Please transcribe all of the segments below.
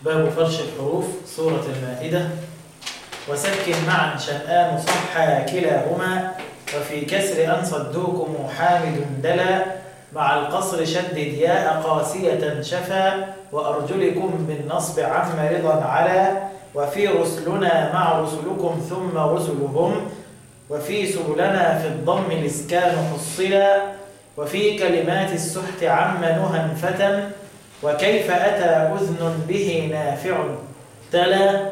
باب فرش الحروف سورة المائدة وسكن معا شنآن صحا كلاهما وفي كسر أن صدوكم حامد دلا مع القصر شدد ياء قاسية شفا وأرجلكم بالنصب عم رضا على وفي رسلنا مع رسلكم ثم رسلهم وفي سبلنا في الضم الإسكان حصلا وفي كلمات السحت عم نهى فتى وكيف أتى أذن به نافع تلا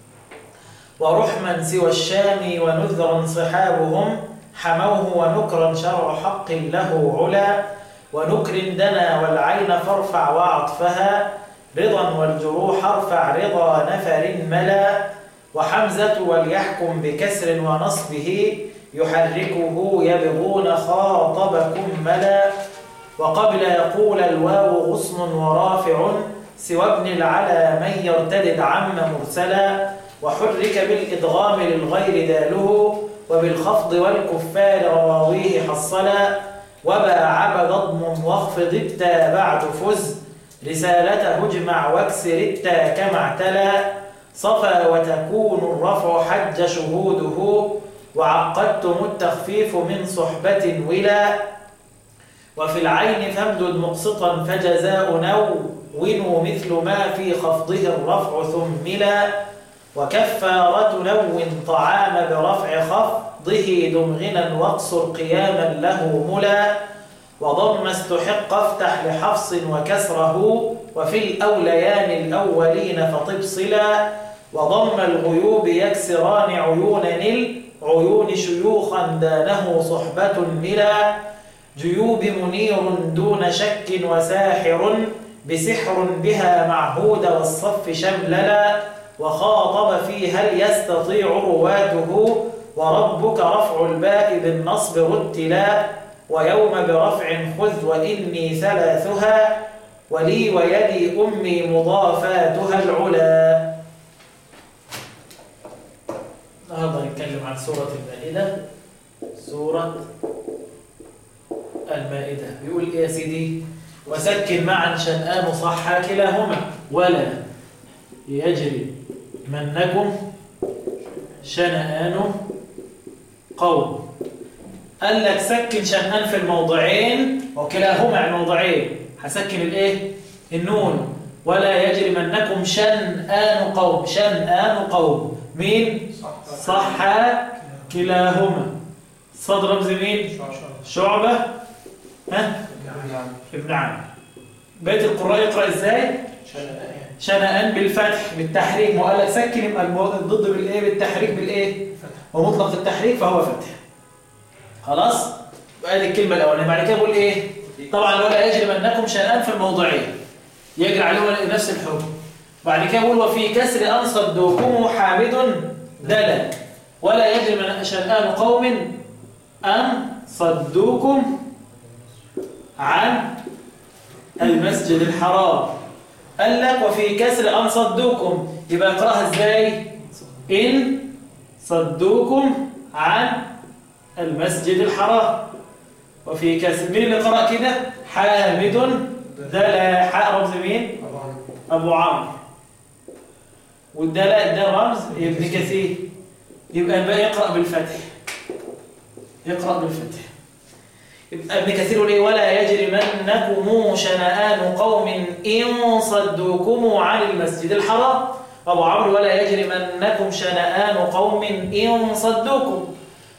ورحما سوى الشام ونذرا صحابهم حموه ونكرا شرع حق له علا ونكر دنا والعين فارفع وعطفها رضا والجروح ارفع رضا نفر ملا وحمزة وليحكم بكسر ونصبه يحركه يبغون خاطبكم ملا وقبل يقول الواو غصن ورافع سوى ابن العلا من يرتدد عم مرسلا وحرك بالإدغام للغير داله وبالخفض والكفار رواويه حصلا وباع ضم واخفض التا بعد فز رسالته اجمع واكسر التا كما اعتلى صفى وتكون الرفع حج شهوده وعقدتم التخفيف من صحبة ولا وفي العين فامدد مقسطا فجزاء نو مثل ما في خفضه الرفع ثملا وكفارة نو طعام برفع خفضه دمغنا واقصر قياما له ملا وضم استحق افتح لحفص وكسره وفي الأوليان الأولين فطب صلا وضم الغيوب يكسران عيون العيون شيوخا دانه صحبة ملا جيوب منير دون شك وساحر بسحر بها معهود والصف شمللا وخاطب في هل يستطيع رواته وربك رفع الباء بالنصب رتلا ويوم برفع خذ وإني ثلاثها ولي ويدي أمي مضافاتها العلا النهارده نتكلم عن سورة المائدة سورة المائدة بيقول إيه يا سيدي وسكن معا شنآن صحا كلاهما ولا يجري منكم شنآن قوم قال لك سكن شنآن في الموضعين وكلاهما الموضعين هسكن الايه النون ولا يجري منكم شنآن قوم شنآن قوم مين صح كلاهما صاد رمز مين شعبة ها ابن عامر بيت القراء يقرأ ازاي شنآن بالفتح بالتحريك ما قال لك سكن يبقى ضد بالايه بالتحريك بالايه ومطلق التحريك فهو فتح خلاص ادي الكلمه الاولانيه بعد كده بقول ايه طبعا ولا يجري منكم شنآن في الموضعين يجري عليهم نفس الحكم بعد كده بقول وفي كسر ان صدوكم حامد دلا ولا يجري من شنآن قوم ان صدوكم عن المسجد الحرام قال لك وفي كسر أن صدوكم يبقى اقراها ازاي إن صدوكم عن المسجد الحرام وفي كسر مين اللي قرأ كده حامد دلا حاء رمز مين أبو عمرو والدلاء ده رمز ابن كثير يبقى الباقي يقرأ بالفتح يقرأ بالفتح ابن كثير يقول ايه ولا يجرمنكم شنآن قوم إن صدوكم عن المسجد الحرام أبو عمرو ولا يجرمنكم شنآن قوم إن صدوكم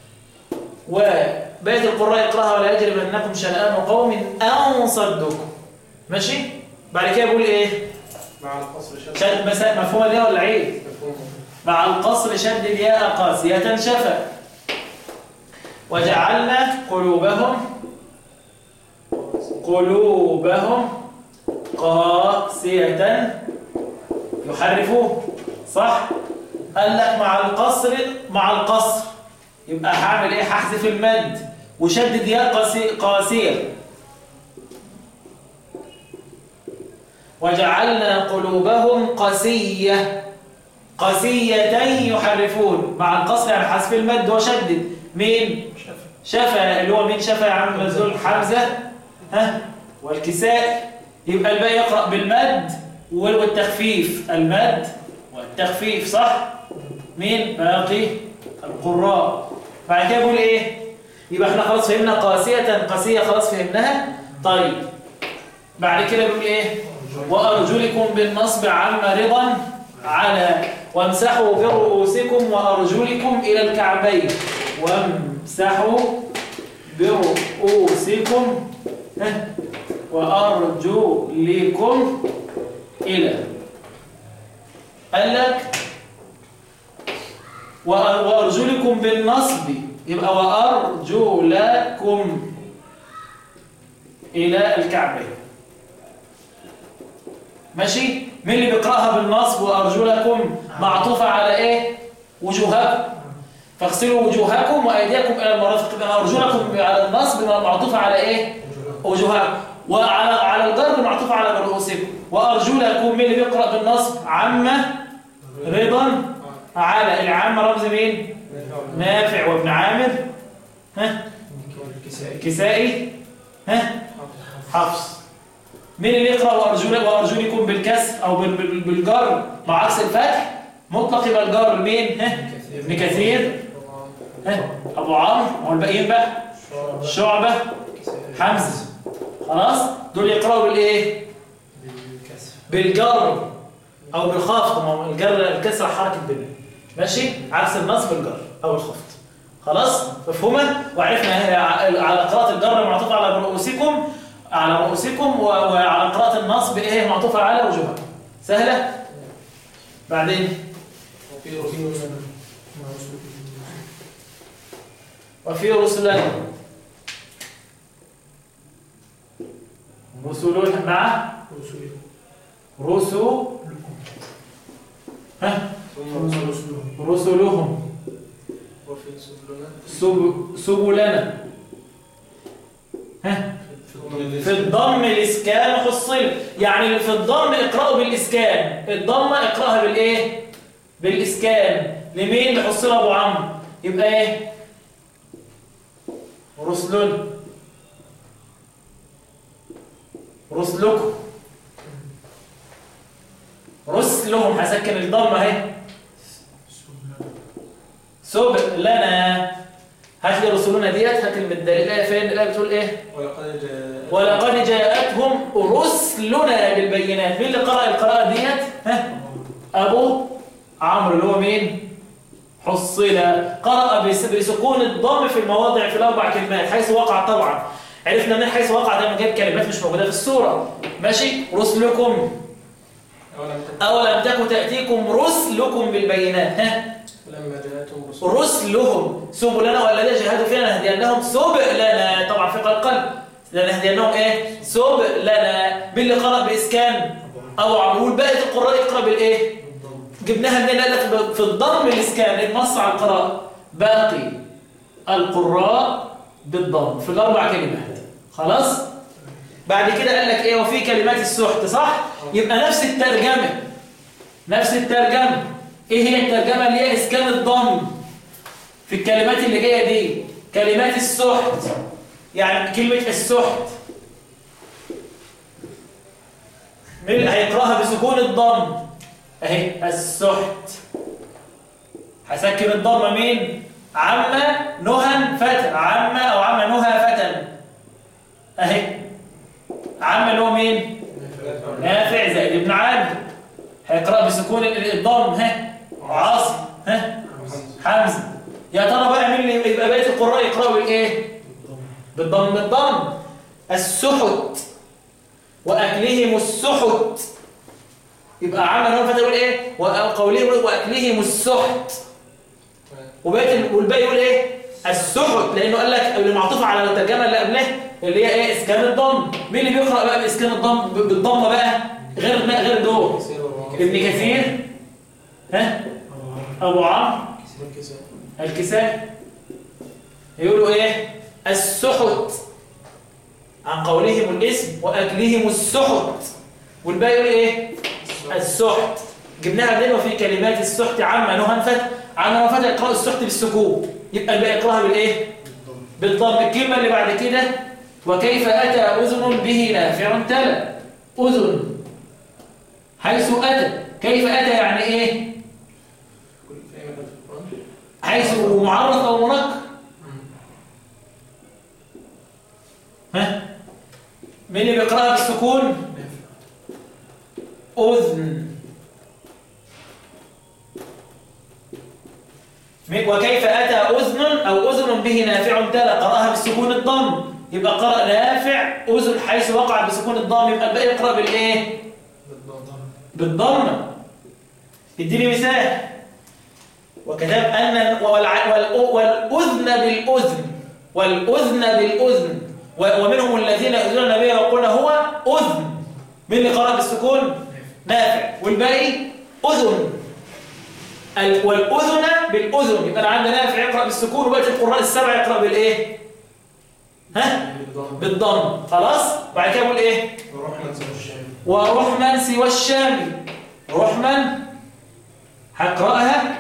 وبيت القراء يقراها ولا يجرمنكم شنآن قوم أن صدوكم ماشي بعد كده بيقول ايه مع القصر شد شد مفهومه دي ولا عيد مفهوم مع القصر شد الياء قاسية شفا وجعلنا قلوبهم قلوبهم قاسية يحرفوه صح قال لك مع القصر مع القصر يبقى هعمل ايه هحذف المد وشدد ياء قاسي- قاسية وجعلنا قلوبهم قسية قسية يحرفون مع القصر يعني حذف المد وشدد مين شفا اللي هو مين شفا يا عم مزول حمزة ها والكساء يبقى الباقي يقرأ بالمد والتخفيف المد والتخفيف صح مين باقي القراء بعد كده بيقول ايه يبقى احنا خلاص فهمنا قاسية قاسية خلاص فهمناها طيب بعد كده بيقول ايه وارجلكم بالنصب عم رضا على وامسحوا برؤوسكم وارجلكم الى الكعبين وامسحوا برؤوسكم ها، وارجلكم الى قال لك وأ- وارجلكم بالنصب يبقى وارجلكم الى الكعبين ماشي مين اللي بيقراها بالنصب وارجلكم معطوفه على ايه وجوهكم فاغسلوا وجوهكم وايديكم الى المرافق يبقى ارجلكم على النصب معطوفه على ايه وجوهكم وعلى على الجر معطوفه على رؤوسكم وارجلكم مين اللي بيقرا بالنصب عمه رضا على العام رمز مين نافع وابن عامر ها كسائي ها حفص مين اللي يقرأ وأرجل وأرجلكم بالكسر أو بال- بال- بالجر مع عكس الفتح مطلق يبقى الجر مين ها ابن كثير ها أبو عمرو والباقيين بقى شعبة حمزة خلاص دول يقرأوا بالإيه بالجر أو بالخفض ما هو الجر الكسر حركة بين ماشي عكس النصب الجر أو الخفض خلاص مفهومة وعرفنا هي ع- على قراءة الجر معطوفة على رؤوسكم على رؤوسكم و- وعلى قراءة النصب ايه معطوفة على وجوهكم سهلة بعدين وفي رسلا رسل مع رسل ها رسلهم وفي سبلنا سب- سبلنا ها في الضم الاسكان خصل يعني في الضم اقرأوا بالاسكان الضمه اقرأها بالايه بالاسكان لمين لحصل ابو عمرو يبقى ايه رسل رسلكم رسلهم هسكن الضمه اهي سبق لنا هات لي رسلنا ديت هات لي من الدليل الايه فين الايه بتقول ايه ولقد جاء ولقد جاءتهم رسلنا بالبينات مين اللي قرأ القراءة ديت ها أبو عمرو اللي هو مين حصل قرأ بس- بسكون الضم في المواضع في الأربع كلمات حيث وقع طبعا عرفنا من حيث وقع ده من غير كلمات مش موجودة في السورة ماشي رسلكم أولم تكن أولم تكن تأتيكم رسلكم بالبينات ها لما جاءتهم رسل رسلهم سبلنا والذين جاهدوا فينا لنهدينهم سبلنا طبعا في القلب لنهدينهم ايه سبلنا باللي قرأ بإسكان أو عمرو والباقي القراء يقرأ بالإيه جبناها منين قال لك في الضم الإسكان النص على القراء باقي القراء بالضم في الأربع كلمات خلاص بعد كده قال لك ايه وفي كلمات السحت صح يبقى نفس الترجمة نفس الترجمة ايه هي الترجمة اللي هي اسكان الضم في الكلمات اللي جاية دي كلمات السحت يعني كلمة السحت مين اللي هيقراها بسكون الضم اهي السحت هسكن الضمه مين عم نهى فتى عم او عم نهى فتى اهي عم اللي هو مين نافع زائد ابن عامر هيقرا بسكون الضم ها عاصم ها حمزه يا ترى بقى مين اللي يبقى بقيه القراء يقراوا بالايه بالضم بالضم السحت واكلهم السحت يبقى عمل هو فتى يقول ايه وقولهم واكلهم السحت وبقيه والباقي يقول ايه السحت لانه قال لك اللي معطوف على الترجمه اللي قبلها اللي هي ايه اسكان الضم مين اللي بيقرا بقى باسكان الضم بالضمه بقى غير غير دول ابن كثير ها ابو عمرو الكساء يقولوا ايه السحت عن قولهم الاسم واكلهم السحت والباقي يقول ايه السحت جبناها منين وفي كلمات السحت عامه نهنفت عن نهنفت يقرأ السحت بالسكون يبقى الباقي يقراها بالايه بالضم الكلمه اللي بعد كده وكيف اتى اذن به نافع تلا اذن حيث أتى كيف أتى يعني إيه كل في أي مكان في القرآن حيث معرف أو منكر ها مين اللي بيقرأها بالسكون أذن مين- وكيف أتى أذن أو أذن به نافع تلا قرأها بالسكون الضم يبقى قرأ نافع أذن حيث وقع بسكون الضم يبقى الباقي يقرأ بالإيه بالضم بالضمة اديني مثال وكتب أن والع- والأ- والأذن بالأذن والأذن بالأذن و- ومنهم الذين يؤذون النبي ويقولون هو أذن مين اللي قرأ بالسكون؟ نافع والباقي أذن ال- والأذن بالأذن يبقى أنا عندي نافع يقرأ بالسكون وبقية القراء السبع يقرأ بالإيه؟ ها؟ بالضم بالضم خلاص؟ بعد كده بقول إيه؟ وروح منزل الشام ورحما سوى الشام رحما هقرأها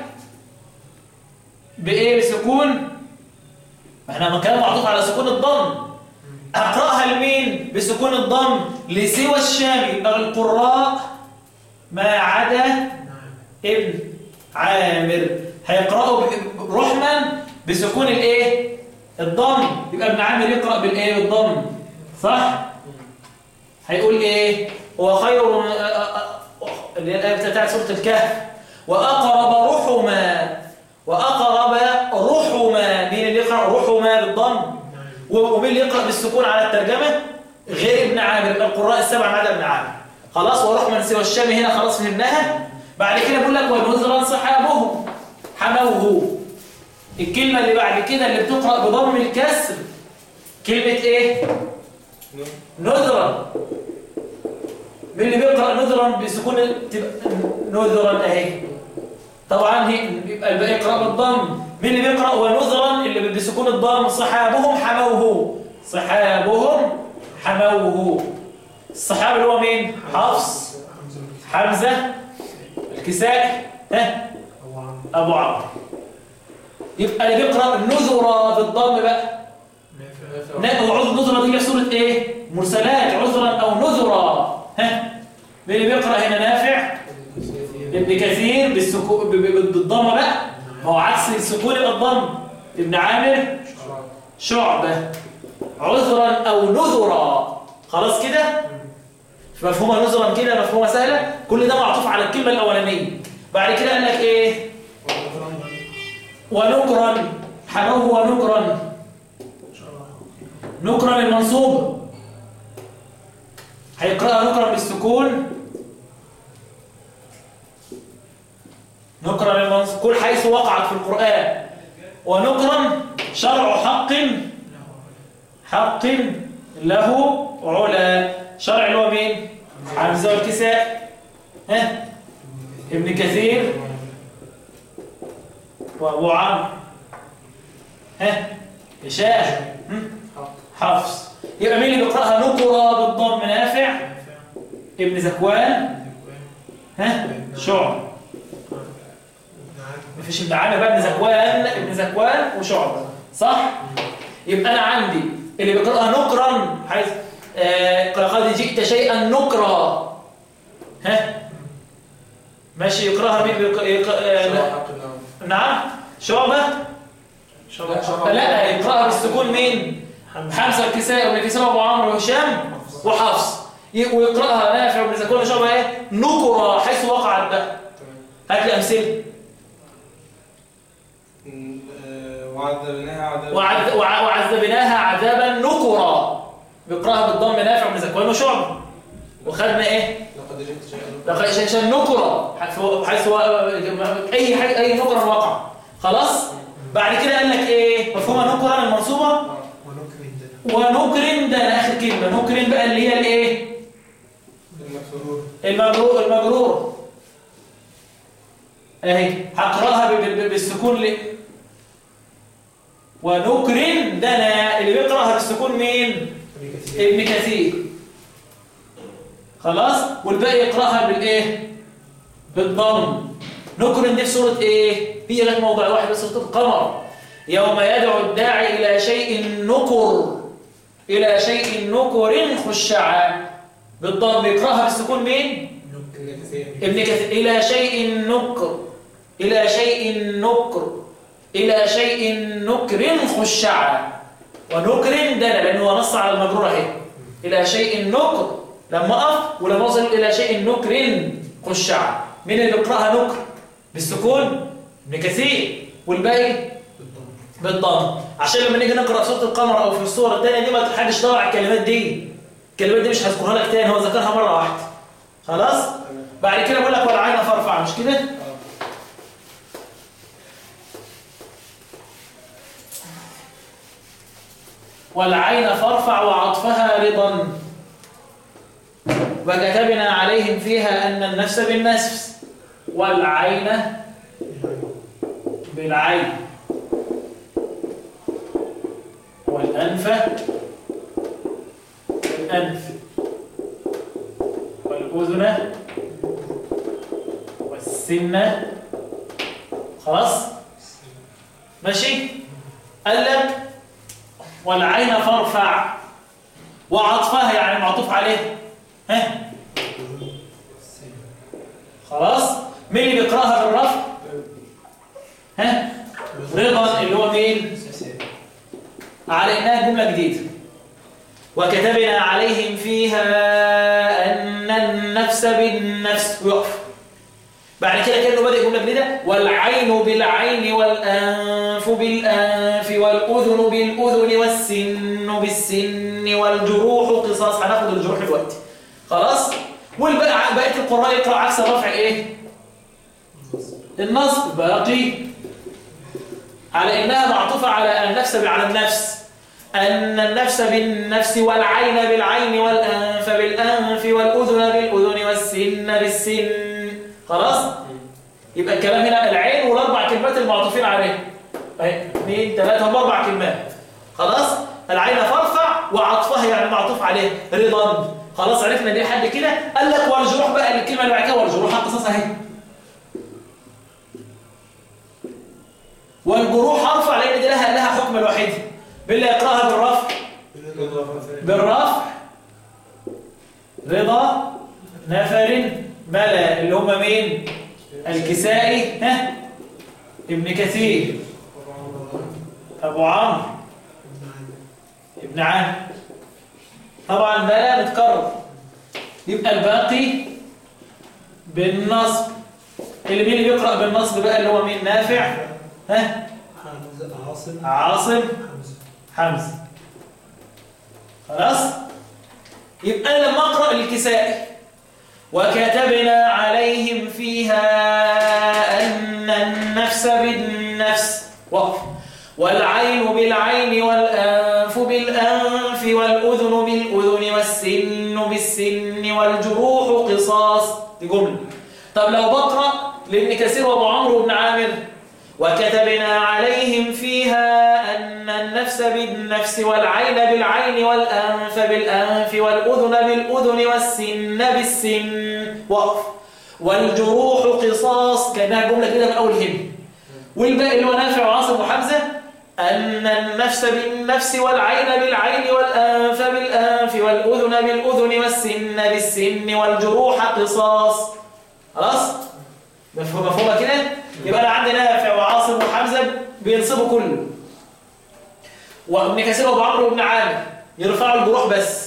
بإيه بسكون احنا ما كان معطوف على سكون الضم هقرأها لمين بسكون الضم لسوى الشام يبقى القراء ما عدا ابن عامر هيقرأوا ب- رحما بسكون الايه الضم يبقى ابن عامر يقرأ بالايه بالضم صح هيقول ايه هو خير اللي هي الايه بتاعت سوره الكهف واقرب رحما واقرب رحما مين اللي يقرا رحما بالضم ومين اللي يقرا بالسكون على الترجمه غير ابن عامر يبقى القراء السبع ما عدا ابن عامر خلاص ورحما سوى الشام هنا خلاص فهمناها بعد كده بيقول لك ونذرا صحابهم حموه الكلمه اللي بعد كده اللي بتقرا بضم الكسر كلمه ايه نذرا مين اللي بيقرأ نذرا بسكون تبقى نذرا اهي طبعا هي يبقى الباقي يقرأ بالضم مين اللي بيقرأ ونذرا اللي بسكون الضم صحابهم حموه صحابهم حموه الصحابي اللي هو مين حفص حمزة الكسائي ها ابو عمرو يبقى اللي بيقرأ نذرا بالضم بقى لا وعذر نذرا دي في سورة ايه مرسلات عذرا او نذرا ها مين اللي بيقرأ هنا نافع ابن كثير بالسكون ب- ب- بالضمه بقى ما هو عكس السكون يبقى الضم ابن عامر شعبة عذرا او نذرا خلاص كده مفهومه نذرا كده مفهومه سهله كل ده معطوف على الكلمه الاولانيه بعد كده قال لك ايه ونكرا حموه ونكرا نكرا المنصوب هيقرأها نكرا بالسكون نكرا المنصوب كل حيث وقعت في القرآن ونكرا شرع حق حق له علا شرع اللي هو مين حمزة والكساء ها ابن كثير وابو عمرو ها هشام هم؟ حفص يبقى مين اللي بيقراها نقرا بالضم نافع ابن زكوان ها شعب مفيش ابن عامر بقى ابن زكوان ابن زكوان وشعب صح يبقى انا عندي اللي بيقراها نكرا حيث آه قد جئت شيئا نكرا ها ماشي يقراها مين بيق... يق... آه نعم شعبه لا يقراها بالسكون مين حمزه الكسائي وابن كسائي وابو عمرو وهشام وحفص ي- ويقراها نافع وابن زكوان وشعبه ايه نكرا حيث وقعت بقى هات لي امثله وعذبناها عذابا وعذ... وع- وعذبناها عذابا نكرا بيقراها بالضم نافع وابن زكوان وشعبه وخدنا ايه لقد جئت شيئا لقد عشان نكرة حيث حيث اي حاجه اي نكرة وقع خلاص بعد كده قال لك ايه مفهومه نكرة المنصوبه ونكرن ده اخر كلمه نكرن بقى اللي هي الايه المكسور المجرور المجرور اهي هقراها ب- ب- بالسكون ل... ونكرن دنا اللي بيقراها بالسكون مين ابن كثير خلاص والباقي يقراها بالايه بالضم نكرن دي في سوره ايه في لك موضع واحد بس سوره القمر يوم يدعو الداعي الى شيء نكر الى شيء نكر خشعا بالضم يقراها بالسكون مين ابن كثير إلى شيء نكر إلى شيء نكر إلى شيء نكر خشعا ونكر ده لأنه هو نص على المجرور اهي إلى شيء نكر لما أقف ولما أوصل إلى شيء نكر خشعا مين اللي بيقرأها نكر بالسكون ابن كثير والباقي بالضم عشان لما نيجي نقرأ سورة القمر أو في الصورة الثانية دي ما حدش يدور على الكلمات دي الكلمات دي مش هذكرها لك تاني هو ذكرها مرة واحدة خلاص بعد كده بقول لك والعين فارفع مش كده والعين فارفع وعطفها رضا وكتبنا عليهم فيها أن النفس بالنفس والعين بالعين والأنف بالأنف والأذن والسن خلاص ماشي قال لك والعين فارفع وعطفها يعني معطوف عليه ها خلاص مين اللي بيقراها بالرفع ها رضا اللي هو مين على انها جمله جديده وكتبنا عليهم فيها ان النفس بالنفس ويقف بعد كده كانه بدا جمله جديده والعين بالعين والانف بالانف والاذن بالاذن والسن بالسن والجروح قصاص هناخد الجروح دلوقتي خلاص والباقي بقيه القراء يقرا عكس الرفع ايه النصب باقي على انها معطوفه على النفس على النفس ان النفس بالنفس والعين بالعين والانف بالانف والاذن بالاذن والسن بالسن خلاص يبقى الكلام هنا العين والاربع كلمات المعطوفين عليه اهي اثنين ثلاثه هم اربع كلمات خلاص العين فارفع وعطفها يعني معطوف عليه رضا خلاص عرفنا دي حد كده قال لك والجروح بقى الكلمه اللي بعد كده والجروح قصص اهي والجروح ارفع لان دي لها لها حكم الوحيد باللي يقراها بالرفع بالرفع رضا نفر ملا اللي هم مين الكسائي ها ابن كثير ابو عمرو ابن عامر طبعا بلا متكرر يبقى الباقي بالنصب اللي مين اللي بيقرأ بالنصب بقى اللي هو مين نافع ها عاصم عاصم حمزة حمزة خلاص يبقى أنا لما أقرأ الكسائي وكتبنا عليهم فيها أن النفس بالنفس وقف والعين بالعين والأنف بالأنف والأذن بالأذن والسن بالسن والجروح قصاص دي جملة طب لو بقرأ لابن كثير وابو عمرو بن عامر وكتبنا عليهم فيها أن النفس بالنفس والعين بالعين والأنف بالأنف والأذن بالأذن والسن بالسن وقف والجروح قصاص كانها جملة كده من أول هم والباقي اللي هو نافع وعاصم وحمزة أن النفس بالنفس والعين بالعين والأنف بالأنف والأذن بالأذن والسن بالسن والجروح قصاص خلاص مفهوم مفهومه كده يبقى انا عندي نافع وعاصم وحمزه بينصبوا كله وابن كثير وابو عمرو وابن عامر يرفعوا الجروح بس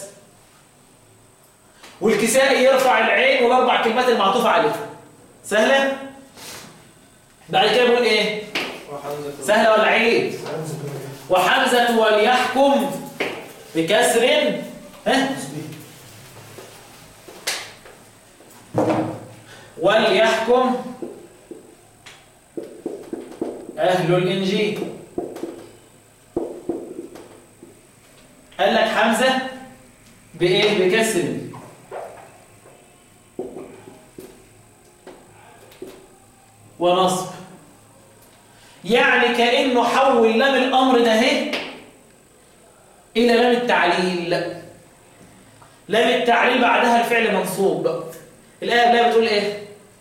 والكسائي يرفع العين والاربع كلمات المعطوفه عليها سهله بعد كده بيقول ايه سهله ولا عيب وحمزه وليحكم بكسر ها وليحكم أهل الإنجيل قال لك حمزة بإيه؟ بكسر ونصب يعني كأنه حول لام الأمر ده اهي إلى لام التعليل لام التعليل بعدها الفعل منصوب الآية الآية بتقول إيه؟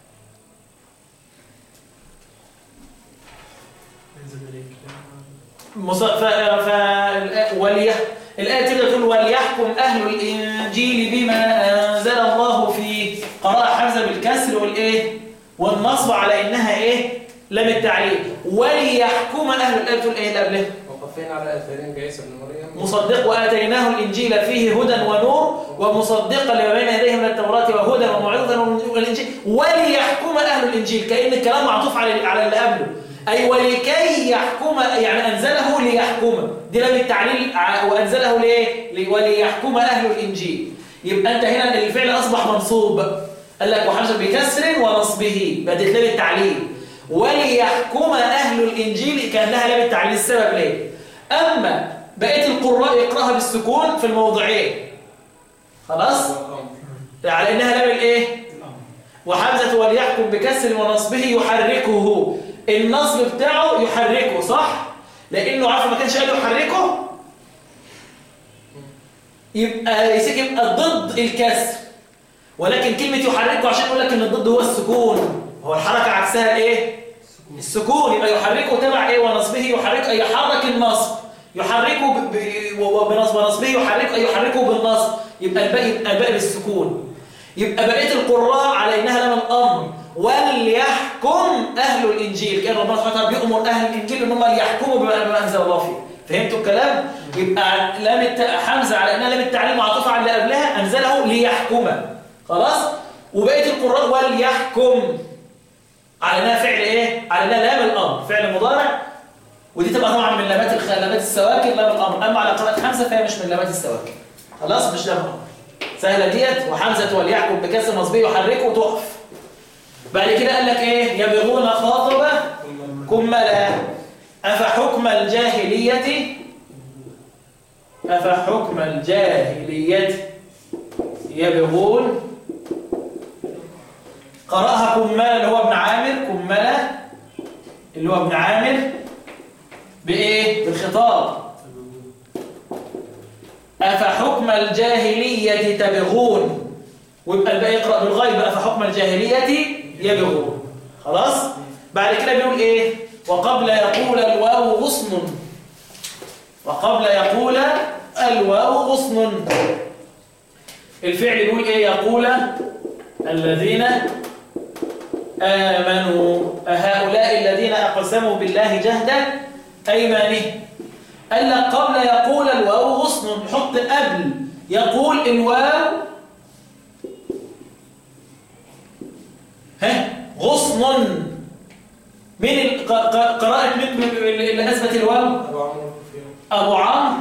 مص... ف... ف... ولي... الآية تقدر تقول وليحكم أهل الإنجيل بما أنزل الله فيه قراءة حمزة بالكسر والايه والنصب على انها ايه لام التعليل وليحكم اهل الاب تقول ايه اللي قبلها وقفين على اثرين بعيسى بن مريم مصدق واتيناه الانجيل فيه هدى ونور ومصدقا لما بين يديه من التوراه وهدى وموعظه والانجيل وليحكم اهل الانجيل كان الكلام معطوف على على اللي قبله اي ولكي يحكم يعني انزله ليحكم دي لام التعليل ع- وانزله ليه لي- وليحكم اهل الانجيل يبقى انت هنا الفعل اصبح منصوب قال لك وحمزه بكسر ونصبه بدت لام التعليل وليحكم اهل الانجيل كانها لام التعليل السبب ليه اما بقيه القراء يقراها بالسكون في الموضعين خلاص والأمر على انها لام الايه وحمزه وليحكم بكسر ونصبه يحركه النصب بتاعه يحركه صح لانه عارف ما كانش قال يحركه يبقى يسيك يبقى ضد الكسر ولكن كلمه يحركه عشان يقول لك ان الضد هو السكون هو الحركه عكسها ايه السكون يبقى يحركه تبع ايه ونصبه يحركه اي يحرك النصب يحركه ب- ب- وبنصب نصبه يحركه اي يحركه بالنصب يبقى الباقي يبقى الباقي بالسكون يبقى بقيه القراء على انها لام الامر وليحكم اهل الانجيل كان ربنا سبحانه وتعالى بيامر اهل الانجيل ان هم يحكموا بما بما انزل الله فيه فهمتوا الكلام يبقى لام الت... حمزه على انها لام التعليم معطوفه على اللي قبلها انزله ليحكم خلاص وبقيه القراء وليحكم على انها فعل ايه على انها لام الامر فعل مضارع ودي تبقى طبعا من لامات الخ... لامات السواكن لام الامر اما على قراءه حمزه فهي مش من لامات السواكن خلاص مش لام الامر سهله ديت وحمزه وليحكم بكسر نصبي يحركه وتقف بعد كده قال لك ايه يبغون خاطبه كملا افحكم الجاهليه افحكم الجاهليه يبغون قرأها كمالة اللي هو ابن عامر كمالة اللي هو ابن عامر بإيه؟ بالخطاب أفحكم الجاهلية تبغون ويبقى الباقي يقرأ بالغيب أفحكم الجاهلية يبغون خلاص؟ بعد كده بيقول إيه؟ وقبل يقول الواو غصن وقبل يقول الواو غصن الفعل يقول إيه؟ يقول الذين آمنوا هؤلاء الذين أقسموا بالله جهد أيمانهم قال لك قبل يقول الواو غصن نحط قبل يقول الواو ها غصن من ال- ق- ق- قراءة من من- اللي أثبت الواو أبو عمرو في أبو عمرو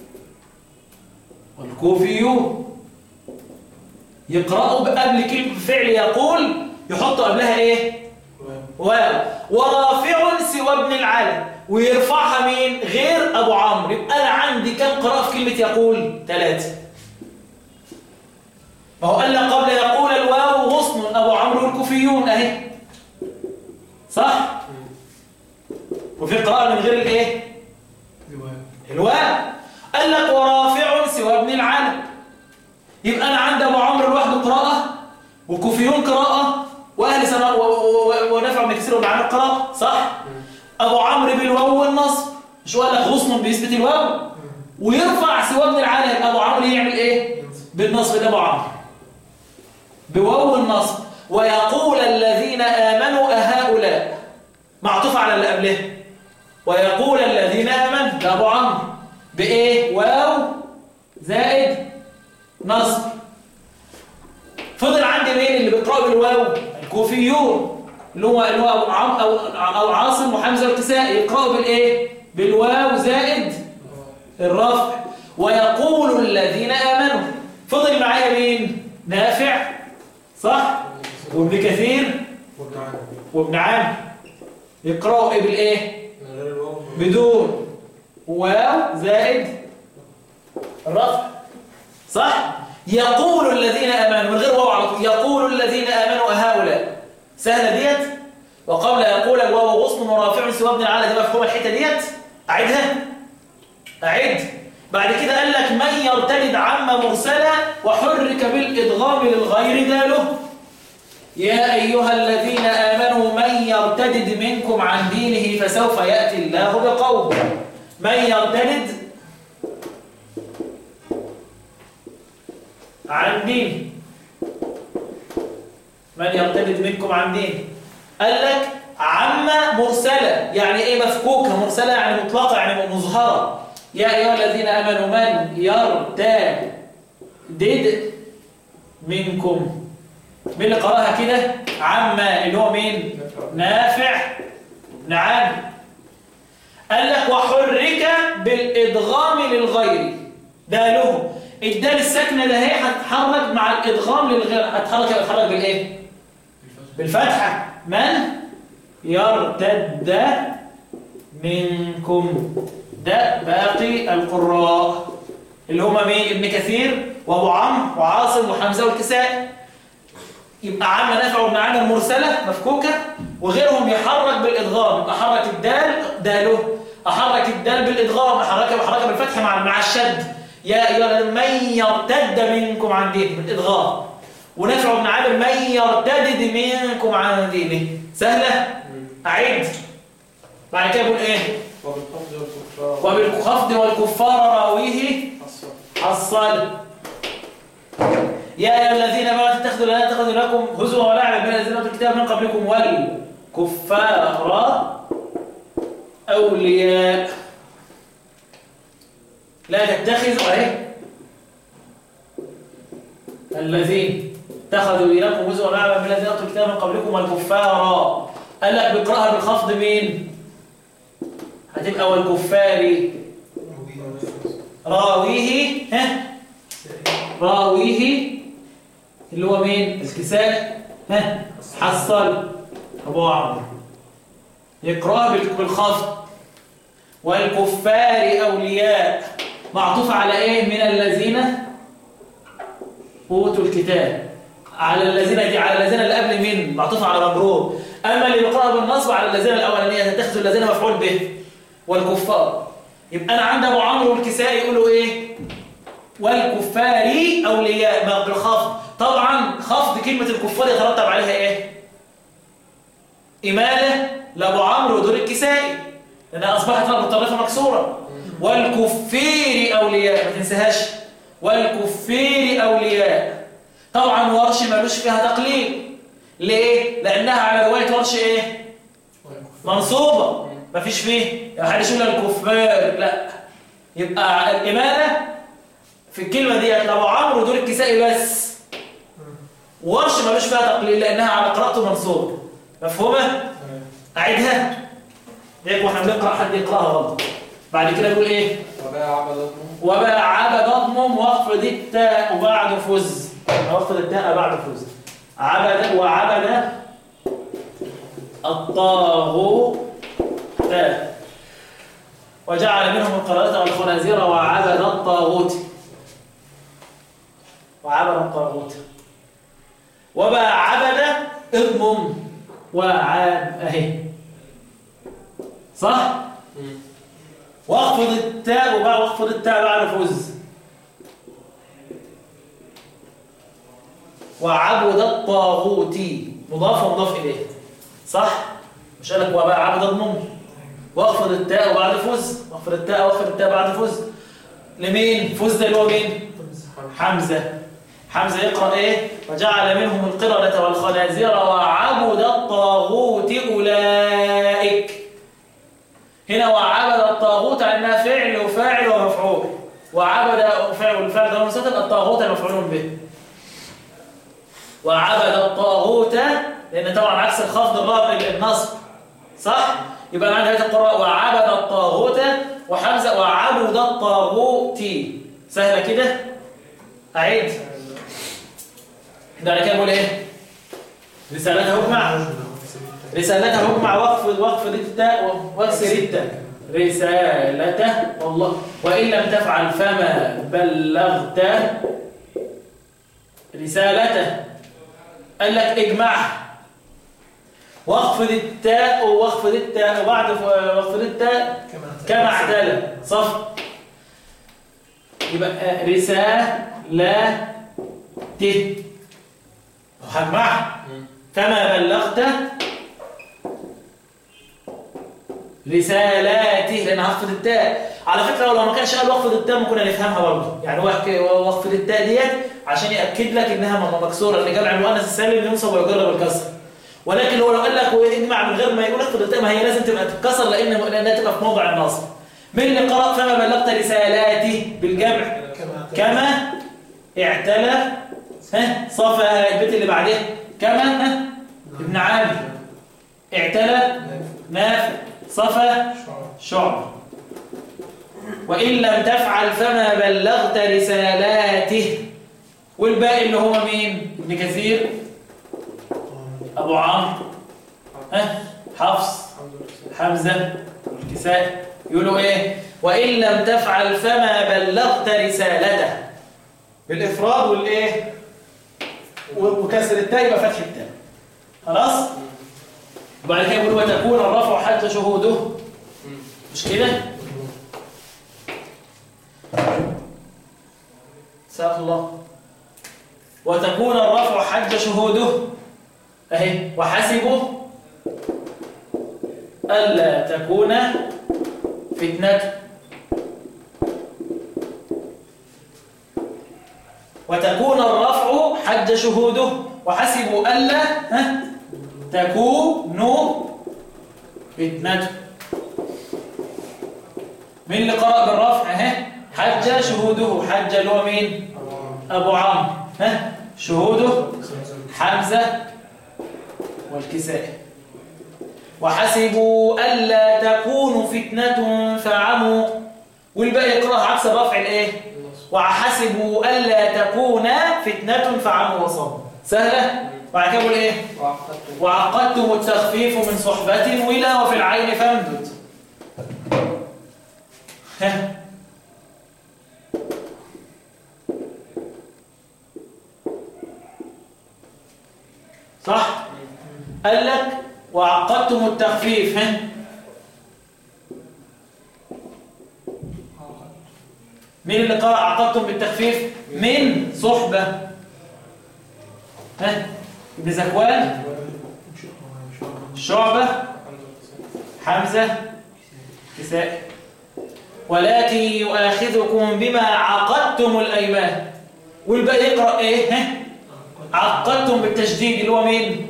والكوفيون يقرأوا قبل كلمة فعل يقول يحطوا قبلها إيه؟ واو ورافع سوى ابن العالم ويرفعها مين غير ابو عمرو يبقى انا عندي كم قراءه في كلمه يقول ثلاثه ما هو قال لك قبل يقول الواو غصن ابو عمرو والكوفيون اهي صح وفي قراءه من غير الايه الواو قال لك ورافع سوى ابن العالم يبقى انا عندي ابو عمرو لوحده قراءه وكوفيون قراءه واهل سماء و- و- و- ونفع بن كثير وابن عامر قراءه صح ابو عمرو بالواو والنصب مش قال لك غصن بيثبت الواو ويرفع سوى ابن العالم ابو عمرو يعمل ايه بالنصب ده ابو عمرو بواو النصب ويقول الذين امنوا اهؤلاء معطوف على اللي قبله ويقول الذين امنوا ده ابو عمرو بايه واو زائد نصب فضل عندي مين اللي بيقرأوا بالواو الكوفيون اللي هو اللي هو أبو عم أو, أو عاصم وحمزة والكسائي يقرأوا بالإيه؟ بالواو زائد الرفع ويقول الذين آمنوا فضل معايا مين؟ نافع صح؟ وابن كثير وابن عامر وابن عامر يقرأوا إيه بالإيه؟ من غير الواو بدون واو زائد الرفع صح يقول الذين امنوا من غير واو على طول يقول الذين امنوا هؤلاء سهله ديت وقبل يقول الواو غصن ورافع سوى ابن العالى دي مفهوم الحته ديت اعيدها اعد بعد كده قال لك من يرتد عم مرسلا وحرك بالادغام للغير داله يا أيها الذين آمنوا من يرتدد منكم عن دينه فسوف يأتي الله بقوم من يرتدد عن دينه من يرتد منكم عن دينه قال لك عامة مرسلة يعني ايه مفكوكة مرسلة يعني مطلقة يعني مظهرة يا أيها الذين آمنوا من يرتد منكم مين اللي قراها كده عامة اللي هو مين نافع نعم قال لك وحرك بالإدغام للغير ده له الدال الساكنة ده هي هتتحرك مع الإدغام للغير هتحرك هتتحرك بالإيه؟ بالفتحة من يرتد منكم ده باقي القراء اللي هما مين ابن كثير وابو عمرو وعاصم وحمزه والكسائي يبقى عامه نافع وابن عامر مرسله مفكوكه وغيرهم يحرك بالادغام احرك الدال داله احرك الدال بالادغام احركها بحركه بالفتح مع مع الشد يا ايها من يرتد منكم عن دينه بالادغام ونافع بن عامر من يرتد منكم عن دينه سهله اعيد بعد كده بقول ايه وبالخفض والكفار وبالخفض والكفار راويه حصل حصل يا ايها الذين امنوا لا تتخذوا لا تتخذوا لكم هزوا ولعبا من الذين اوتوا الكتاب من قبلكم والكفار اولياء لا تتخذوا اهي الذين اتخذوا دينكم هزوا ولعبا من الذين اوتوا الكتاب من قبلكم والكفار قال لك بقراها بالخفض مين هتبقى والكفار راويه ها راويه اللي هو مين الكساء ها حصل ابو عمرو يقرأ بال- بالخفض والكفار اولياء معطوف على ايه من الذين اوتوا الكتاب على الذين دي على الذين اللي قبل من معطوف على مجرور اما اللي بيقرأ بالنصب على الذين الاولانيه تتخذوا الذين مفعول به والكفار يبقى انا عند ابو عمرو والكسائي يقولوا ايه والكفار اولياء ما بالخفض طبعا خفض كلمه الكفار يترتب عليها ايه اماله لابو عمرو ودور الكسائي لانها اصبحت متطرفه مكسوره والكفير اولياء ما تنساهاش والكفير اولياء طبعا ورش مالوش فيها تقليل ليه لانها على روايه ورش ايه منصوبة مفيش فيه يعني حد يقول الكفار لا يبقى الإمانة في الكلمة دي لو عمرو دول الكسائي بس ورش ملوش فيها تقليل لأنها على قراءته منصوبة مفهومة؟ أعيدها ليك واحنا بنقرأ حد يقرأها غلط بعد كده يقول إيه؟ وباع عبدهم وبقى عبد اضمم واخفض التاء وبعد فز واخفض التاء بعد فز عبد وعبد الطاغوت وجعل منهم القردة والخنازير وعبد الطاغوت وعبد الطاغوت وبقى عبد اضمم وعاب اهي صح؟ واخفض التاء وبعد واخفض التاء بعد فوز وعبد الطاغوت مضاف ومضاف اليه صح مش قال لك وبقى عبد الضم واخفض التاء وبعد فوز واخفض التاء واخفض التاء بعد فوز لمين فوز ده اللي هو مين حمزه حمزه يقرا ايه وجعل منهم القردة والخنازير وعبد الطاغوت اولئك هنا وعبد الطاغوت انها فعل وفاعل ومفعول وعبد فعل والفعل ده مستتر الطاغوت مفعول به وعبد الطاغوت لان طبعا عكس الخفض الرابع النصب صح يبقى انا عندي هذه القراءه وعبد الطاغوت وحمزه وعبد الطاغوت سهله كده اعيد ده انا كده بقول ايه رسالته اجمع رسالته اجمع واخفض واخفض التاء واكسر التاء رسالته والله وان لم تفعل فما بلغت رسالته قال لك اجمعها واخفض التاء واخفض التاء وبعد ف- واخفض التاء كما اعتلى صف يبقى رسالة ت هجمعها كما بلغت رسالاته لان هخفض التاء على فكره لو ما كانش قال وقف التاء كنا نفهمها برضه يعني هو حكي- هو وقف التاء ديت عشان ياكد لك انها م- مكسوره ان جمع المؤنث السالم ينصب ويجرب الكسر ولكن هو لو قال لك واجمع من غير ما يقول اخفض التاء ما هي لازم تبقى تتكسر لان لانها تبقى في موضع النصب من اللي قرأ فما بلغت رسالاتي بالجمع كما كما اعتلى ها صفى البيت اللي بعدها كما ها ابن عامر اعتلى نافع صفى شعب وإن لم تفعل فما بلغت رسالاته والباقي اللي هو مين ابن كثير أبو عمرو ها حفص حمزة والكساء يقولوا ايه وإن لم تفعل فما بلغت رسالته بالإفراد والإيه و- وكسر التاء يبقى فتح التاء خلاص وبعد كده يقول وتكون الرفع حتى شهوده مش كده ساق الله وتكون الرفع حج شهوده اهي وحسبوا ألا تكون فتنة وتكون الرفع حج شهوده وحسبوا ألا ها تكون فتنة مين اللي قرأ بالرفع ها حج شهوده حج اللي هو مين أبو عمرو ها شهوده حمزة والكساء وحسبوا ألا تكون فتنة فعموا والباقي يقرأ عكس الرفع الايه وحسبوا ألا تكون فتنة فعموا وصموا سهلة بعد كده يقول ايه وعقدت وعقدتم التخفيف من صحبة ولا وفي العين فامدد ها صح قال لك وعقدتم التخفيف ها مين اللي قرأ عقدتم بالتخفيف من صحبة ها ابن زكوان شعبة حمزة كساء ولكن يؤاخذكم بما عقدتم الأيمان والباقي يقرأ إيه ها؟ عقدتم بالتشديد اللي هو مين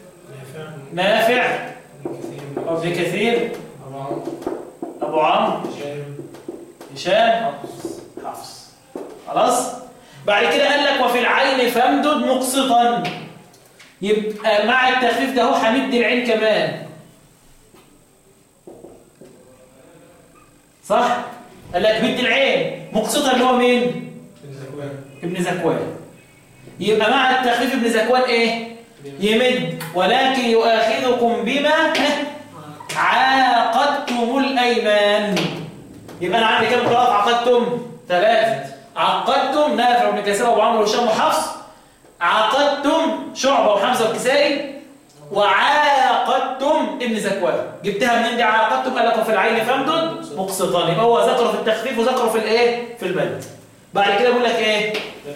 نافع ابن كثير أبو عمرو هشام حفص خلاص بعد كده قال لك وفي العين فامدد مقسطا يبقى مع التخفيف ده هو هندي العين كمان صح قال لك مد العين مقسطا اللي هو مين ابن زكوان يبقى مع التخفيف ابن زكوان ايه يمد ولكن يؤاخذكم بما عاقدتم الايمان يبقى انا عندي كام قراءه عقدتم ثلاثه عقدتم نافع بن كثير وابو عمرو وهشام وحفص عقدتم شعبه وحمزه والكسائي وعاقدتم ابن زكوان جبتها منين دي عاقدتم قال لكم في العين فامدد مقسطان يبقى هو ذكره في التخفيف وذكره في الايه في المد بعد كده بيقول لك ايه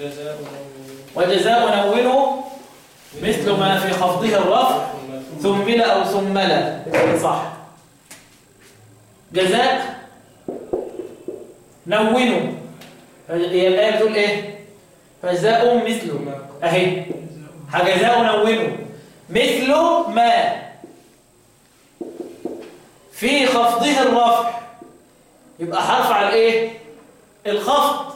وجزاء نونه مثل ما في خفضه الرفع ثم لا او ثم لا صح جزاء نونوا هي الايه بتقول ايه فجزاء مثل اهي جزاء نونوا مثل ما في خفضه الرفع يبقى حرف على ايه الخفض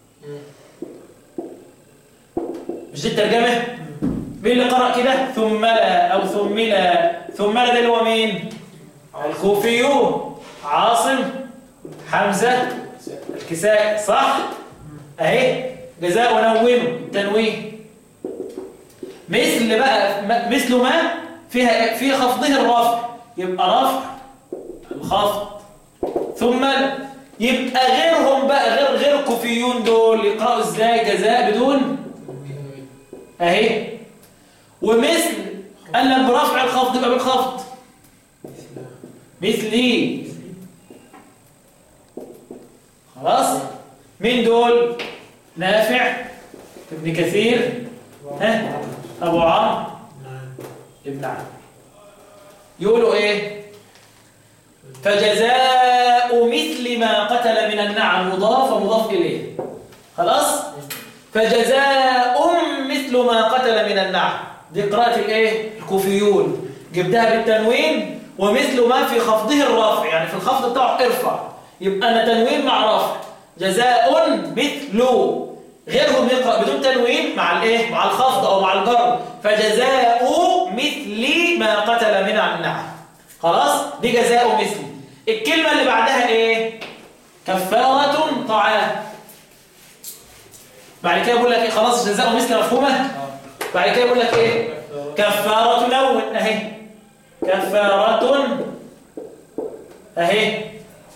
مش دي الترجمه مين اللي قرأ كده ثم لا او ثم لا ثم لا ده اللي هو مين الكوفيون عاصم حمزه الكساء صح اهي جزاء ونونه تنوين مثل بقى م- مثل ما فيها في خفضه الرفع يبقى رفع الخفض ثم يبقى غيرهم بقى غير غير الكوفيون دول يقرأوا ازاي جزاء بدون اهي ومثل قال لك برفع الخفض يبقى بالخفض مثلي خلاص مين دول نافع ابن كثير ها ابو عمرو ابن عمرو يقولوا ايه فجزاء فجزاء مثل ما قتل من النعم مضاف ومضاف إليه خلاص فجزاء مثل ما قتل من النعم دي قراءة الايه الكوفيون جبتها بالتنوين ومثل ما في خفضه الرافع يعني في الخفض بتاعه ارفع يبقى انا تنوين مع رفع جزاء مثل غيرهم يقرأ بدون تنوين مع الايه مع الخفض او مع الجر فجزاء مثل ما قتل من النعم خلاص دي جزاء مثل الكلمة اللي بعدها ايه كفارة طعام بعد كده بقول لك ايه خلاص جزاء مثل مفهومه بعد كده بقول لك ايه كفارة نون اهي كفارة اهي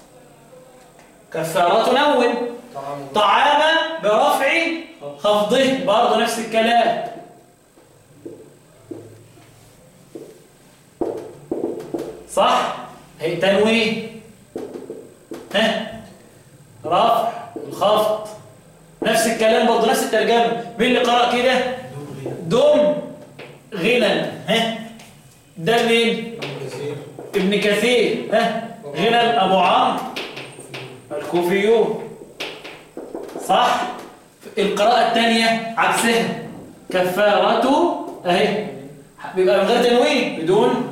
كفارة نون طعام طعاما برفع خفضه برضه نفس الكلام صح هي تنوين ها رفع الخفض نفس الكلام برضه نفس الترجمه مين اللي قرأ كده دم غنى ها ده مين كثير ابن كثير ها غنى ابو عمرو الكوفيون صح القراءة الثانية عكسها كفارته اهي بيبقى من غير تنوين بدون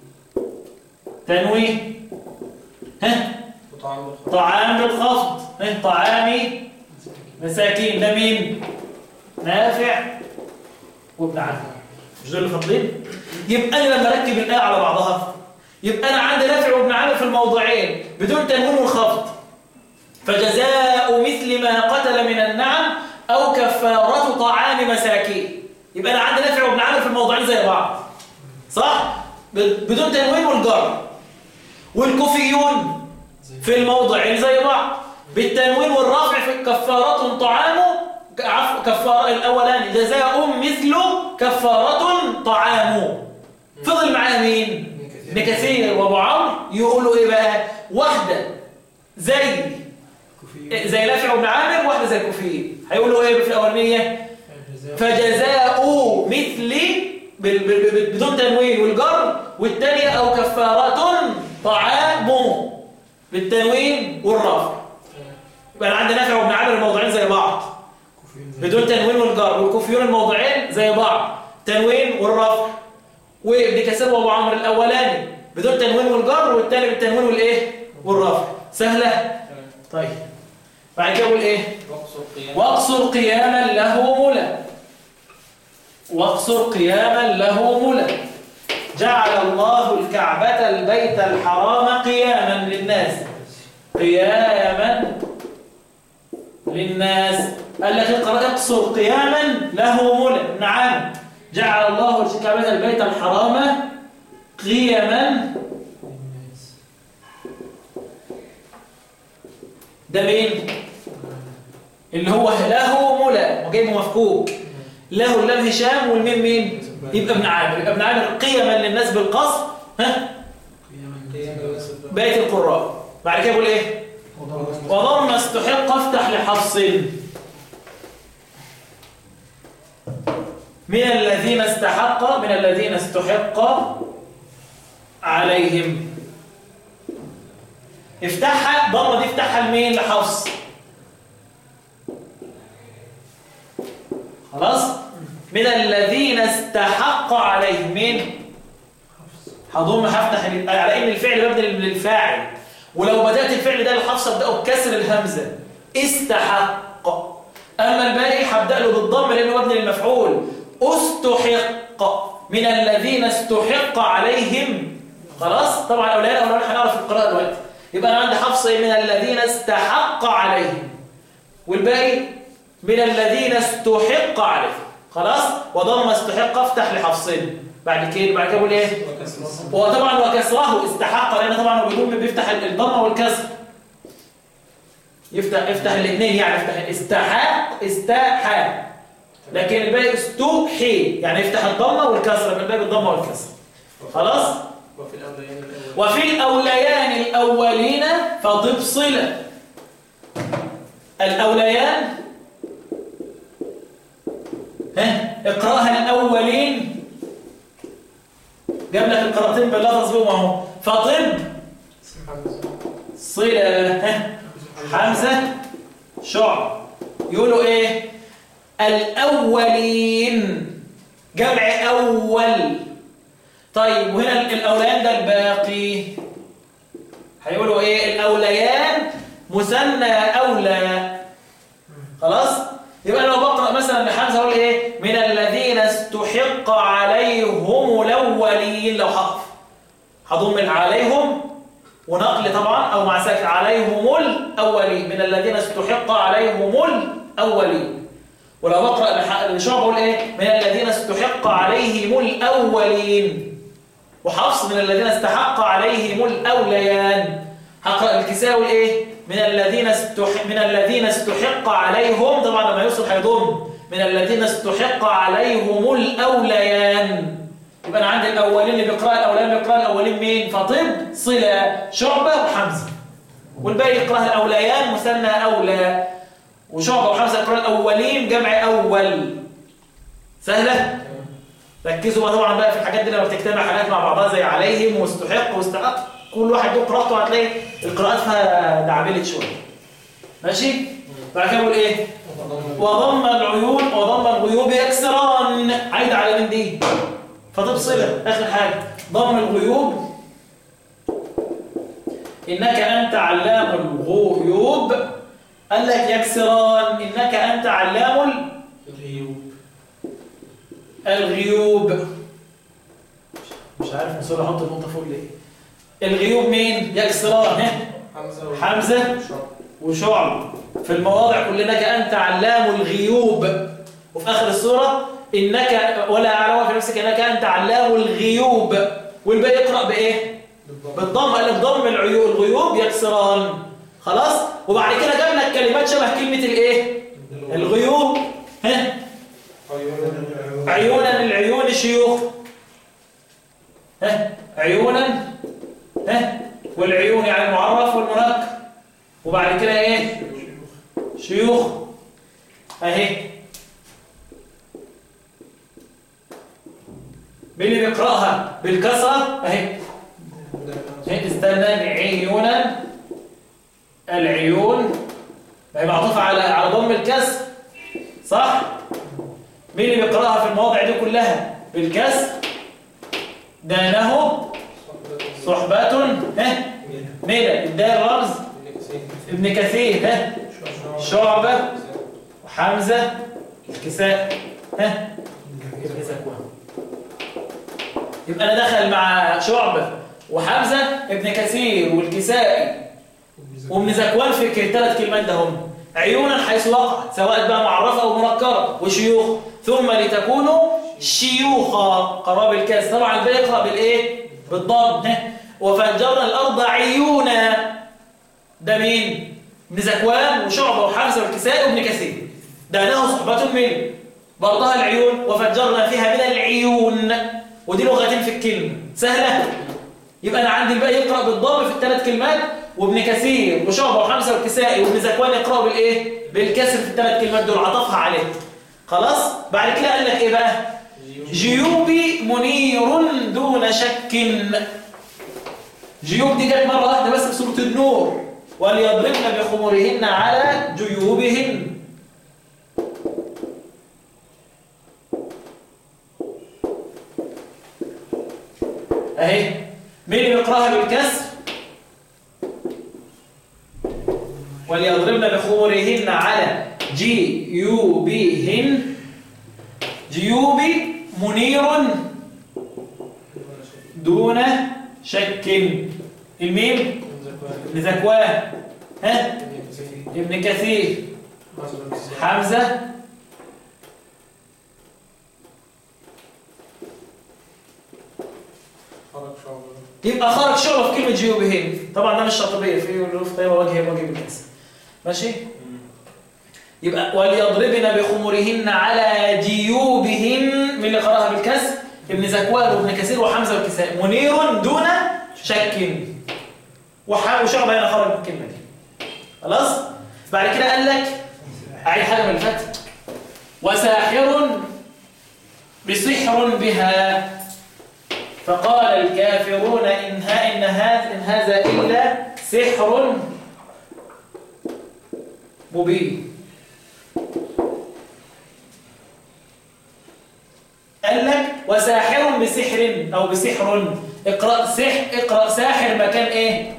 تنوين ها وطعام الخبز طعام بالخفض ها طعامي مساكين ده مين نافع وابن عم مش دول اللي فاضلين يبقى انا لما اركب الايه على بعضها يبقى انا عندي نافع وابن عامر في الموضعين بدون تنوين وخفض فجزاء مثل ما قتل من النعم او كفاره طعام مساكين يبقى انا عندي نافع وابن عامر في الموضعين زي بعض صح ب- بدون تنوين والجر والكوفيون في الموضعين زي بعض بالتنوين والرفع في كفارة طعام عفو كفارة الأولاني جزاء مثل كفارة طعام فضل معاه مين؟ ابن كثير وابو عمرو يقولوا ايه بقى؟ واحدة زي زي نافع بن عامر واحدة زي الكوفيين هيقولوا ايه في الأولانية؟ فجزاء مثل بال- بال- بال- بدون تنوين والجر والثانية أو كفارة طعام بالتنوين والرفع يبقى أنا عندي نافع وابن عامر الموضوعين زي بعض بدون تنوين والجر والكوفيون الموضوعين زي بعض تنوين والرفع وابن كثير وابو عمرو الاولاني بدون تنوين والجر والثاني بالتنوين والايه والرفع سهله طيب بعد كده اقول ايه واقصر قيام واقصر قياما له ملا واقصر قياما له ملا جعل الله الكعبة البيت الحرام قياما للناس قياما للناس قال لك اقرأ اقصر قياما له ملا نعم جعل الله الكعبة البيت الحرام قياما ده مين اللي هو له ملا وجايبه مفكوك له اللام هشام والميم مين يبقى ابن عامر يبقى ابن عامر قيما للناس بالقصر ها قيام الناس بالله. بقيه القراء بعد كده بيقول ايه وضم استحق افتح لحفص من الذين استحق من الذين استحق عليهم افتحها ضمه دي افتحها لمين لحفص خلاص من الذين استحق عليهم مين هضم هفتح ال- على ان الفعل مبني للفاعل ولو بدات الفعل ده الحفص ابداه بكسر الهمزه استحق اما الباقي هبدا له بالضم لانه مبني للمفعول استحق من الذين استحق عليهم خلاص طبعا اولاد اولاد هنعرف القراءه دلوقتي يبقى انا عندي حفص إيه؟ من الذين استحق عليهم والباقي من الذين استحق عليهم خلاص وضم استحق افتح لحفصين بعد كده بعد كده بقول ايه وكسر هو طبعا وكسره استحق لان طبعا هو بيقوم بيفتح الضمه والكسر يفتح يفتح الاثنين يعني يفتح استحق استحى لكن الباقي استوحي يعني يفتح الضمه والكسر من الباقي الضمه والكسر خلاص وفي الأوليين الأول وفي الاوليان الاولين فضب صله الاوليان ها اقراها الاولين جاب لك القراءتين باللفظ بهم اهو فطب صلة ها حمزة شعب يقولوا ايه الأولين جمع أول طيب وهنا الأوليان ده الباقي هيقولوا ايه الأوليان مثنى أولى خلاص يبقى لو بقرأ مثلا لحمزة أقول ايه من الذين استحق عليهم الأولين لو حقف هضم عليهم ونقل طبعا أو مع ساكن عليهم الأولين من الذين استحق عليهم الأولين ولو بقرأ لشعب أقول إيه من الذين استحق عليهم الأولين وحفص من الذين استحق عليهم الأوليان هقرأ الكساوي إيه من الذين استح من الذين استحق عليهم طبعا لما يوصل هيضم من الذين استحق عليهم الأوليان يبقى أنا عندي الأولين اللي بيقرأ الأولين بيقرأ الأولين مين فطب صلة شعبة وحمزة والباقي يقرأ الأوليان مثنى أولى وشعبة وحمزة يقرأ الأولين جمع أول سهلة؟ ركزوا بقى طبعا بقى في الحاجات دي لما بتجتمع حاجات مع بعضها زي عليهم واستحق واستحق كل واحد له قراءته هتلاقي القراءات فيها دعبلت شويه ماشي بعد كده بقول ايه وضم العيون وضم الغيوب يكسران عايد على من دي فتفصل اخر حاجه ضم الغيوب انك انت علام الغيوب قال لك يكسران انك انت علام الغيوب الغيوب مش عارف نصور احط النقطه فوق ليه الغيوب مين يكسران ها حمزة و- حمزة شعب. وشعب في المواضع كلنا أنت علام الغيوب وفي آخر السورة إنك ولا أعلم في نفسك إنك أنت علام الغيوب والباقي يقرأ بإيه؟ بالضبط. بالضم قال لك ضم العيو- الغيوب يكسران خلاص وبعد كده جاب لك كلمات شبه كلمة الإيه؟ الغيوب ها عيون عيونا العيون شيوخ ها عيونا ها والعيون يعني المعرف والمنكر وبعد كده ايه شيوخ اهي مين اللي بيقراها بالكسره اهي هي استنى عيونا العيون ما هي معطوفه على على ضم الكسر صح مين اللي بيقراها في المواضع دي كلها بالكسر دانه صحبة ها ميلا اداء الرمز ابن كثير ها شعبة وحمزة الكساء ها يبقى انا دخل مع شعبة وحمزة ابن كثير والكسائي وابن زكوان في الثلاث كلمات ده هم عيونا حيث وقعت سواء بقى معرفة أو منكرة وشيوخ ثم لتكونوا شيوخا قراب الكاس طبعا الباقي يقرأ بالإيه؟ بالضم ها. وفجرنا الأرض عيونا ده مين؟ ابن زكوان وشعبة وحمزة والكسائي وابن كثير دانه صحبة من برضها العيون وفجرنا فيها من العيون ودي لغتين في الكلمة سهلة؟ يبقى انا عندي الباقي يقرا بالضم في الثلاث كلمات وابن كثير وشعبه وحمزه والكسائي وابن زكوان يقراوا بالايه بالكسر في الثلاث كلمات دول عطفها عليه خلاص بعد كده قال لك ايه بقى جيوبي منير دون شك جيوب دي جت مره واحده بس في سوره النور وليضربن بخمرهن على جيوبهن اهي مين اللي بيقراها بالكسر وليضربن بخمرهن على جيوبهن جيوبي منير دون شك الميم ابن زكوان ها ابن كثير حمزة حرك شعب يبقى خرج شعبة في كلمة جيوبهن طبعا ده مش شاطبية في في طيبة وجه وجه بالكسر ماشي يبقى وليضربن بخمرهن على جيوبهن من اللي قراها بالكسر ابن زكوان وابن كثير وحمزة والكساء منير دون شك وح- وشعبة هنا خرج من الكلمة دي خلاص بعد كده قال لك أعيد حاجة من الفتح وساحر بسحر بها فقال الكافرون إن, ها إن, هذا إن هذا إلا سحر مبين قال لك وساحر بسحر او بسحر اقرا سح اقرا ساحر مكان ايه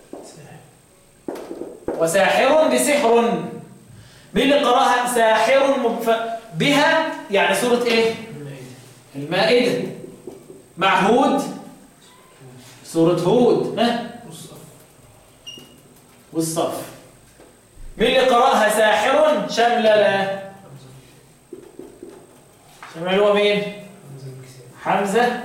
وساحر بسحر مين اللي قراها ساحر مبف... بها يعني سوره ايه المائده مع هود سوره هود ها والصف مين اللي قراها ساحر شملله شمال هو مين حمزة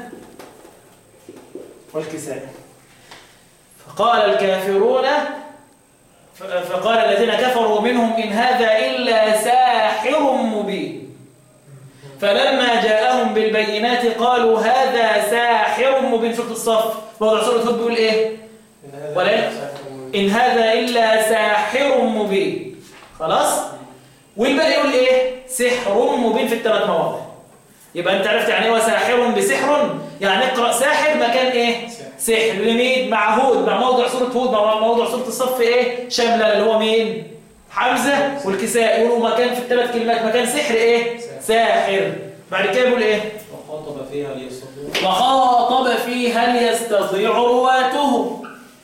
والكساء فقال الكافرون ف- فقال الذين كفروا منهم إن هذا إلا ساحر مبين فلما جاءهم بالبينات قالوا هذا ساحر مبين شوف الصف موضع سورة هود بيقول إيه ولا إن هذا إلا ساحر مبين خلاص والباقي يقول إيه سحر مبين في الثلاث مواضع يبقى أنت عرفت يعني إيه وساحر بسحر يعني اقرأ ساحر مكان إيه سحر لمين مع هود مع موضع سورة هود مع موضع سورة الصف إيه شاملة اللي هو مين حمزة والكساء يقولوا مكان في الثلاث كلمات مكان سحر إيه ساحر بعد كده يقول إيه وخاطب فيها ليستطيع وخاطب في هل يستطيع رواته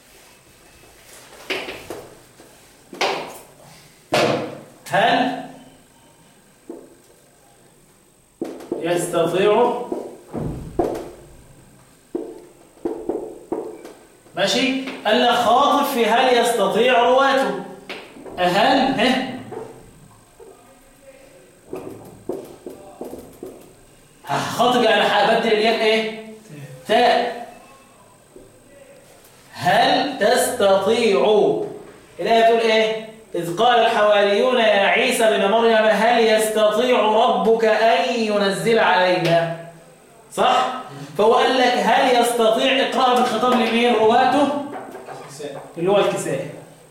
هل يستطيع ماشي قال لك خاطب في هل يستطيع رواته هل ها خاطب يعني هبدل الياء ايه تاء هل تستطيع الآية تقول إيه إذ قال الحواريون يا عيسى بن مريم هل يستطيع ربك أن ينزل علينا صح؟ فهو قال لك هل يستطيع إقراء بالخطاب لمين رواته اللي هو الكساء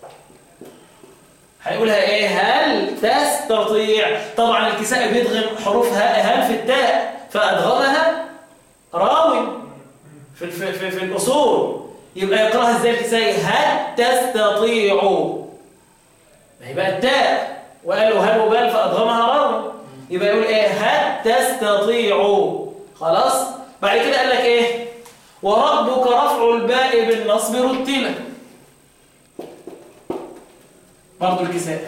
هيقولها إيه هل تستطيع طبعا الكساء بيدغم حروف هل في التاء فأدغمها راوي في, في, في, في الأصول يبقى يقرأها ازاي الكسائي هل تستطيعوا ما هي بقى التاء وقالوا هل وبال فأضغمها راوي يبقى يقول ايه هل تستطيعوا خلاص بعد كده قال لك ايه وربك رفع الباء بالنصب رتلة برضو الكساء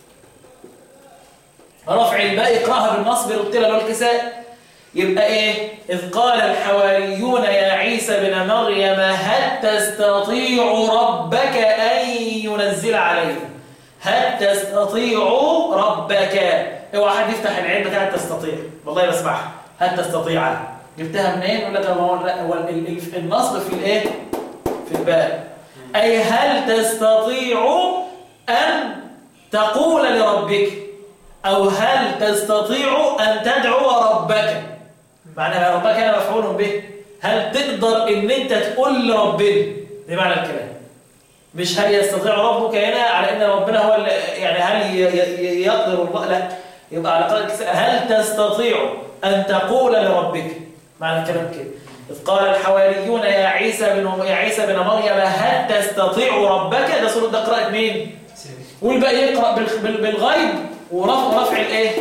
رفع الباء اقراها بالنصب رتلة اللي هو الكساء يبقى ايه إذ قال الحواريون يا عيسى بن مريم هل تستطيع ربك أن ينزل علينا هل تستطيع ربك اوعى حد يفتح العين بتاعت تستطيع والله بسمعها هل تستطيع جبتها منين يقول لك هو هو النصب في الايه في الباء اي هل تستطيع ان تقول لربك او هل تستطيع ان تدعو ربك معنى ربك هنا مفعول به هل تقدر ان انت تقول لربنا دي معنى الكلام مش هل يستطيع ربك هنا على ان ربنا هو اللي يعني هل يقدر الله لا يبقى على قدر هل تستطيع ان تقول لربك معنى الكلام كده إذ قال الحواريون يا عيسى بن يا عيسى بن مريم هل تستطيع ربك ده سورة ده قراءة مين والباقي يقرأ بالغيب ورفع رفع الايه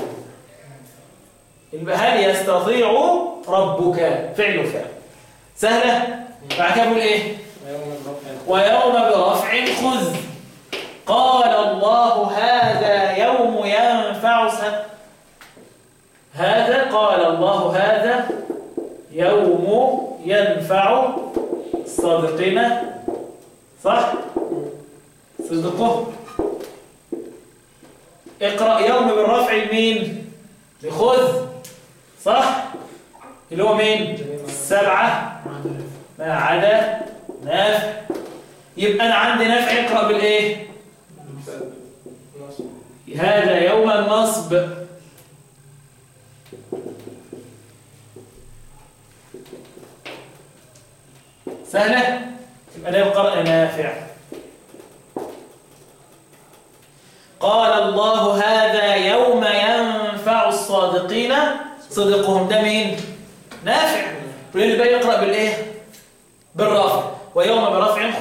هل يستطيع ربك فعل فعل سهلة بعد كده بيقول ايه ويوم برفع خذ قال الله هذا يوم ينفع سهل. هذا قال الله هذا يوم ينفع الصادقين صح صدقه اقرأ يوم بالرفع المين لخذ صح اللي هو مين السبعة ما عدا نافع يبقى أنا عندي نافع اقرأ بالإيه هذا يوم النصب سهلة يبقى ده القرأ نافع قال الله هذا يوم ينفع الصادقين صدقهم ده مين نافع واللي بقى يقرأ بالإيه بالرفع ويوم برفع خذ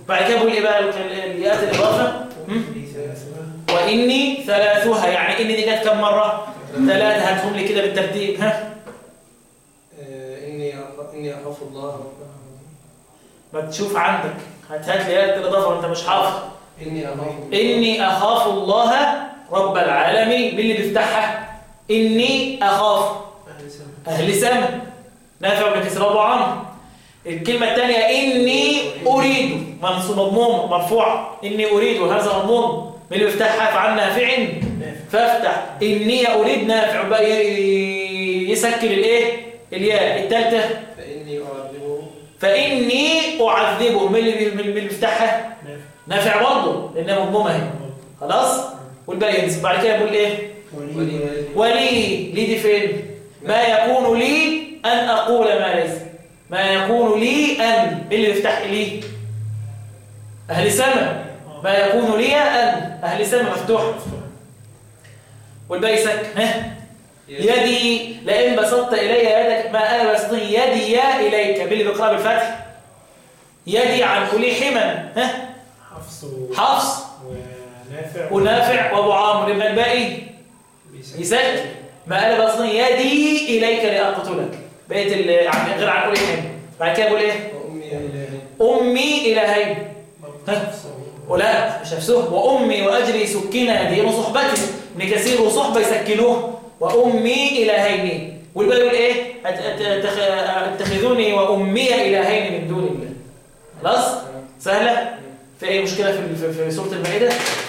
بعد كده بقول ايه بقى الياءات الاضافه هم؟ واني ثلاثها يعني اني دي جت كم مره ثلاثه هاتهم لي كده بالترتيب ها آه، إني أخ- إني أخاف الله ما تشوف عندك هات هات لي ايات الاضافه وانت مش حافظ إني أخاف إني أخاف الله رب العالمين مين اللي بيفتحها إني أخاف أهل سما نافع بن كسرى أبو عمرو الكلمة الثانية إني أريد منصوب مضموم مرفوع إني أريد هذا مضموم مين اللي بيفتحها فعل نافع فافتح إني أريد نافع بقى ي- يسكر الإيه الياء الثالثة فإني أعذبه فإني أعذبه مين اللي بي- مين اللي بيفتحها نافع برضه لأنها مضمومة اهي خلاص والباقي ينزل بعد كده بقول ايه ولي ولي لي دي فين ما يكون لي ان اقول ما ليس ما يكون لي ان مين اللي يفتح لي اهل سما ما يكون لي ان اهل سما مفتوح والباقي سك ها يدي لئن بسطت الي يدك ما انا بسط يدي يا اليك مين اللي بيقرا بالفتح يدي عن كل حما ها حفص حفص ونافع ونافع وابو عمرو يبقى الباقي يسكت ما انا بصني يدي اليك لاقتلك بقيت ال- عن غير عن كل حاجه بعد كده بقول ايه وأمي إلهي امي الهين ها ولا مش نفسه وامي واجري سكنها دي صحبتي ابن كثير وصحبه يسكنوه وامي الهين والباقي يقول ايه أت- أت- أتخ- اتخذوني وامي الهين من دون الله خلاص سهله في اي مشكله في في- في سوره المائده